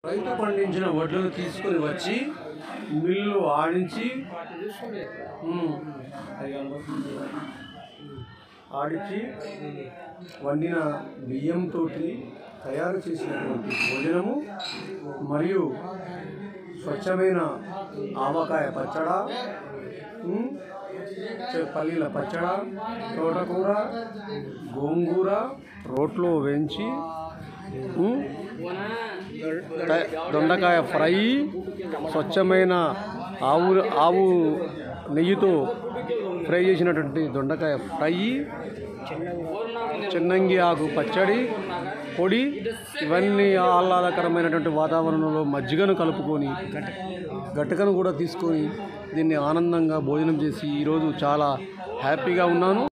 రైతు పండించిన వడ్లను తీసుకొని వచ్చి మిల్లు ఆడించి ఉమ్, ఆడించి వండిన బియ్యంతో తయారు చేసినటువంటి భోజనము మరియు స్వచ్ఛమైన ఆవకాయ పచ్చడ ఉమ్, చె- పల్లీల పచ్చడ తోటకూర గోంగూర రోట్లో వేయించి ఉమ్, త- దొండకాయ ఫ్రై స్వచ్ఛమైన ఆవు ఆవు నెయ్యితో ఫ్రై చేసినటువంటి దొండకాయ ఫ్రై చిన్నంగి ఆకు పచ్చడి పొడి ఇవన్నీ ఆహ్లాదకరమైనటువంటి వాతావరణంలో మజ్జిగను కలుపుకొని గట్టకను కూడా తీసుకొని దీన్ని ఆనందంగా భోజనం చేసి ఈరోజు చాలా హ్యాపీగా ఉన్నాను